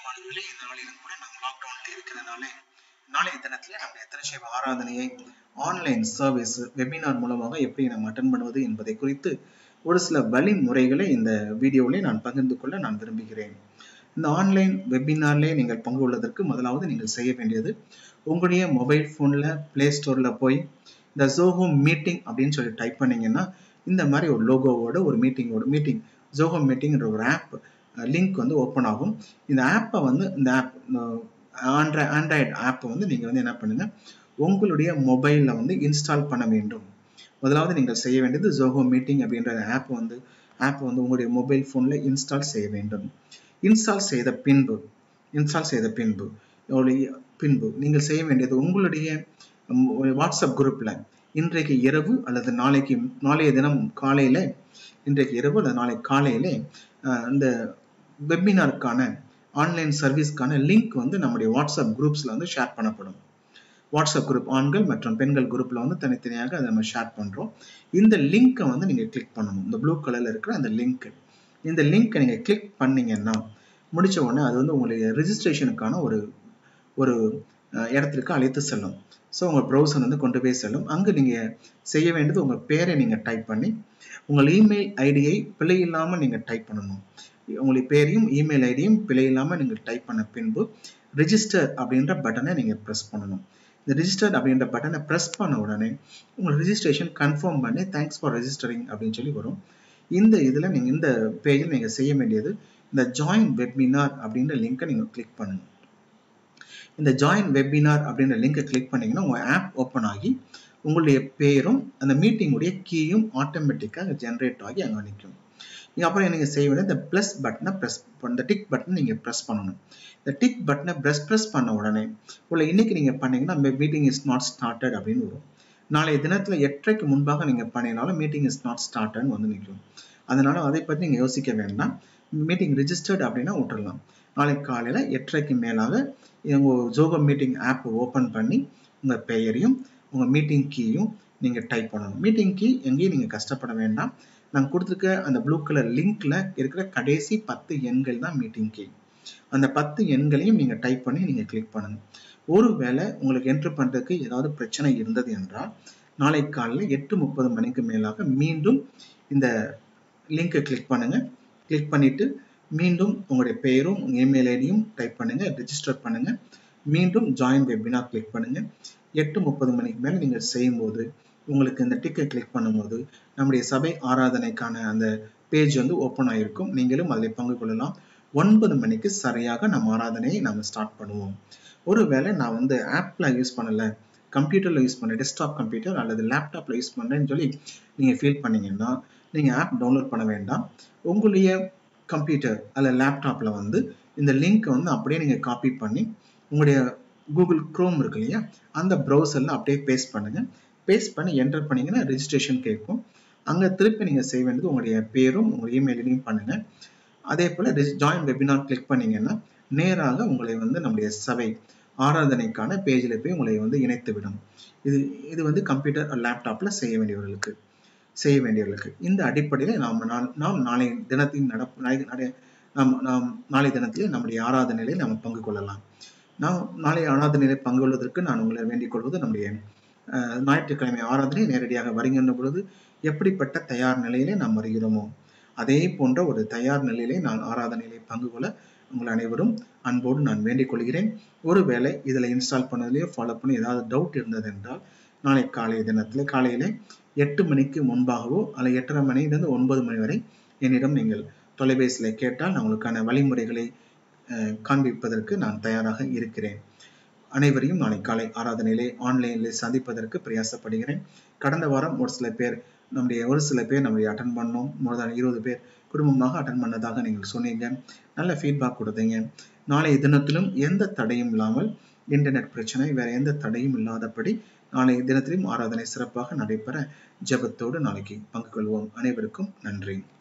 மாணவர்களே இந்த நாளிலும் கூட நாம் லாக்டவுன்ல இருக்கிறதுனால நாளைய தினத்துல நம்ம எத்தனை சேவை ஆராதனையை ஆன்லைன் சர்வீஸ் வெபினார் மூலமாக எப்படி நம்ம அட்டன் பண்ணுவது என்பதை குறித்து ஒரு சில வழிமுறைகளை இந்த வீடியோவிலே நான் பகிர்ந்து கொள்ள நான் விரும்புகிறேன் இந்த ஆன்லைன் வெபினார்லே நீங்கள் பங்கு கொள்வதற்கு முதலாவது நீங்கள் செய்ய வேண்டியது உங்களுடைய மொபைல் ஃபோனில் ப்ளே ஸ்டோரில் போய் இந்த ஜோஹோ மீட்டிங் அப்படின்னு சொல்லி டைப் பண்ணீங்கன்னா இந்த மாதிரி ஒரு லோகோவோட ஒரு மீட்டிங்கோட மீட்டிங் ஜோஹோ மீட்டிங்ன்ற ஒரு ஆப் லிங்க் வந்து ஓப்பன் ஆகும் இந்த ஆப்பை வந்து இந்த ஆப் ஆண்ட்ராய் ஆண்ட்ராய்டு ஆப்பை வந்து நீங்கள் வந்து என்ன பண்ணுங்க உங்களுடைய மொபைலில் வந்து இன்ஸ்டால் பண்ண வேண்டும் முதலாவது நீங்கள் செய்ய வேண்டியது ஜோஹோ மீட்டிங் அப்படின்ற ஆப் வந்து ஆப் வந்து உங்களுடைய மொபைல் ஃபோனில் இன்ஸ்டால் செய்ய வேண்டும் இன்ஸ்டால் செய்த பின்பு இன்ஸ்டால் செய்த பின்பு உங்களுடைய பின்பு நீங்கள் செய்ய வேண்டியது உங்களுடைய வாட்ஸ்அப் குரூப்பில் இன்றைக்கு இரவு அல்லது நாளைக்கு நாளைய தினம் காலையில் இன்றைக்கு இரவு அல்லது நாளை காலையில் இந்த வெபினாருக்கான ஆன்லைன் சர்வீஸ்க்கான லிங்க் வந்து நம்முடைய வாட்ஸ்அப் குரூப்ஸில் வந்து ஷேர் பண்ணப்படும் வாட்ஸ்அப் குரூப் ஆண்கள் மற்றும் பெண்கள் குரூப்பில் வந்து தனித்தனியாக அதை நம்ம ஷேர் பண்ணுறோம் இந்த லிங்க்கை வந்து நீங்கள் கிளிக் பண்ணணும் இந்த ப்ளூ கலரில் இருக்கிற அந்த லிங்க் இந்த லிங்க்கை நீங்கள் கிளிக் பண்ணீங்கன்னா முடிச்ச உடனே அது வந்து உங்களுடைய ரிஜிஸ்ட்ரேஷனுக்கான ஒரு ஒரு இடத்திற்கு அழைத்து செல்லும் ஸோ உங்கள் ப்ரௌசர் வந்து கொண்டு போய் செல்லும் அங்கே நீங்கள் செய்ய வேண்டியது உங்கள் பேரை நீங்கள் டைப் பண்ணி உங்கள் இமெயில் ஐடியை பிழை இல்லாமல் நீங்கள் டைப் பண்ணணும் உங்களுடைய பேரையும் இமெயில் ஐடியும் பிழை இல்லாமல் நீங்கள் டைப் பண்ண பின்பு ரிஜிஸ்டர் அப்படின்ற பட்டனை நீங்கள் ப்ரெஸ் பண்ணணும் இந்த ரிஜிஸ்டர் அப்படின்ற பட்டனை ப்ரெஸ் பண்ண உடனே உங்கள் ரிஜிஸ்ட்ரேஷன் கன்ஃபார்ம் பண்ணி தேங்க்ஸ் ஃபார் ரெஜிஸ்டரிங் அப்படின்னு சொல்லி வரும் இந்த இதில் நீங்கள் இந்த பேஜில் நீங்கள் செய்ய வேண்டியது இந்த ஜாயின் வெபினார் அப்படின்ற லிங்கை நீங்கள் கிளிக் பண்ணுங்க இந்த ஜாயின் வெபினார் அப்படின்ற லிங்கை கிளிக் பண்ணீங்கன்னா உங்கள் ஆப் ஓப்பன் ஆகி உங்களுடைய பேரும் அந்த மீட்டிங்குடைய கீயும் ஆட்டோமேட்டிக்காக ஜென்ரேட் ஆகி அங்கே நிற்கும் நீங்கள் அப்புறம் நீங்கள் செய்ய வேண்டிய இந்த ப்ளஸ் பட்டனை ப்ரெஸ் இந்த டிக் பட்டன் நீங்கள் ப்ரெஸ் பண்ணணும் இந்த டிக் பட்டனை ப்ரெஸ் ப்ரெஸ் பண்ண உடனே உள்ள இன்னைக்கு நீங்கள் பண்ணீங்கன்னா மீட்டிங் இஸ் நாட் ஸ்டார்டட் அப்படின்னு வரும் நாளைய தினத்தில் எட்டரைக்கு முன்பாக நீங்கள் பண்ணினாலும் மீட்டிங் இஸ் நாட் ஸ்டார்டட்னு வந்து நிற்கும் அதனால அதை பற்றி நீங்கள் யோசிக்க வேண்டாம் மீட்டிங் ரிஜிஸ்டர்ட் அப்படின்னா விட்டுறலாம் நாளைக்கு காலையில் எட்டரைக்கு மேலாக உங்கள் ஜோகோ மீட்டிங் ஆப் ஓப்பன் பண்ணி உங்கள் பெயரையும் உங்கள் மீட்டிங் கீயும் நீங்கள் டைப் பண்ணணும் மீட்டிங் கீ எங்கேயும் நீங்கள் கஷ்டப்பட வேண்டாம் நாங்கள் கொடுத்துருக்க அந்த ப்ளூ கலர் லிங்க்ல இருக்கிற கடைசி பத்து எண்கள் தான் மீட்டிங் கீ அந்த பத்து எண்களையும் நீங்கள் டைப் பண்ணி நீங்கள் கிளிக் பண்ணுங்க ஒருவேளை உங்களுக்கு என்ட்ரு பண்ணுறதுக்கு ஏதாவது பிரச்சனை இருந்தது என்றால் நாளை காலையில் எட்டு முப்பது மணிக்கு மேலாக மீண்டும் இந்த லிங்கை கிளிக் பண்ணுங்க கிளிக் பண்ணிட்டு மீண்டும் உங்களுடைய பெயரும் உங்கள் இமெயில் ஐடியும் டைப் பண்ணுங்க ரிஜிஸ்டர் பண்ணுங்க மீண்டும் ஜாயின் வெபினார் கிளிக் பண்ணுங்க எட்டு முப்பது மணிக்கு மேலே நீங்கள் செய்யும்போது உங்களுக்கு இந்த டிக்கை கிளிக் பண்ணும்போது நம்முடைய சபை ஆராதனைக்கான அந்த பேஜ் வந்து ஓப்பன் ஆகிருக்கும் நீங்களும் அதில் பங்கு கொள்ளலாம் ஒன்பது மணிக்கு சரியாக நம்ம ஆராதனையை நம்ம ஸ்டார்ட் பண்ணுவோம் ஒருவேளை நான் வந்து ஆப்பில் யூஸ் பண்ணலை கம்ப்யூட்டரில் யூஸ் பண்ண டெஸ்க்டாப் கம்ப்யூட்டர் அல்லது லேப்டாப்பில் யூஸ் பண்ணுறேன்னு சொல்லி நீங்கள் ஃபீல் பண்ணீங்கன்னா நீங்கள் ஆப் டவுன்லோட் பண்ண வேண்டாம் உங்களுடைய கம்ப்யூட்டர் அல்லது லேப்டாப்பில் வந்து இந்த லிங்க்கை வந்து அப்படியே நீங்கள் காப்பி பண்ணி உங்களுடைய கூகுள் க்ரோம் இருக்கு இல்லையா அந்த ப்ரௌசரில் அப்படியே பேஸ்ட் பண்ணுங்கள் பேஸ்ட் பண்ணி என்டர் பண்ணிங்கன்னா ரிஜிஸ்ட்ரேஷன் கேட்கும் அங்கே திருப்பி நீங்கள் செய்ய வேண்டியது உங்களுடைய பேரும் உங்கள் இமெயிலையும் பண்ணுங்கள் அதே போல் ஜாயின் வெபினார் கிளிக் பண்ணீங்கன்னா நேராக உங்களை வந்து நம்முடைய சபை ஆராதனைக்கான பேஜில் போய் உங்களை வந்து இணைத்து விடும் இது இது வந்து கம்ப்யூட்டர் லேப்டாப்பில் செய்ய வேண்டியவர்களுக்கு செய்ய வேண்டியவர்களுக்கு இந்த அடிப்படையில் நாம் நாம் நாளை தினத்தின் நடப்பு நாம் நாம் நாளை தினத்திலே நம்முடைய ஆராதனையிலே நாம் பங்கு கொள்ளலாம் நாம் நாளை ஆராதனையிலே பங்கு கொள்வதற்கு நான் உங்களை வேண்டிக் கொள்வது நம்முடைய ஞாயிற்றுக்கிழமை ஆராதனை நேரடியாக வருகின்ற பொழுது எப்படிப்பட்ட தயார் நிலையிலே நாம் வருகிறோமோ அதே போன்ற ஒரு தயார் நிலையிலே நான் ஆராதனையிலே பங்கு கொள்ள உங்கள் அனைவரும் அன்போடு நான் வேண்டிக் கொள்கிறேன் ஒருவேளை இதில் இன்ஸ்டால் பண்ணதுலேயோ ஃபாலோ பண்ணி ஏதாவது டவுட் இருந்தது என்றால் நாளை காலை தினத்தில் காலையில் எட்டு மணிக்கு முன்பாகவோ அல்லது எட்டரை மணிலிருந்து ஒன்பது மணி வரை என்னிடம் நீங்கள் தொலைபேசியில் கேட்டால் நான் உங்களுக்கான வழிமுறைகளை காண்பிப்பதற்கு நான் தயாராக இருக்கிறேன் அனைவரையும் நாளை காலை ஆராதனையிலே ஆன்லைனில் சந்திப்பதற்கு பிரயாசப்படுகிறேன் கடந்த வாரம் ஒரு சில பேர் நம்முடைய ஒரு சில பேர் நம்முடைய அட்டன் பண்ணோம் மோர் தான் இருபது பேர் குடும்பமாக அட்டன் பண்ணதாக நீங்கள் சொன்னீங்க நல்ல ஃபீட்பேக் கொடுத்தீங்க நாளைய தினத்திலும் எந்த தடையும் இல்லாமல் இன்டர்நெட் பிரச்சனை வேற எந்த தடையும் இல்லாதபடி நாளைய தினத்திலும் ஆராதனை சிறப்பாக நடைபெற ஜெபத்தோடு நாளைக்கு பங்கு கொள்வோம் அனைவருக்கும் நன்றி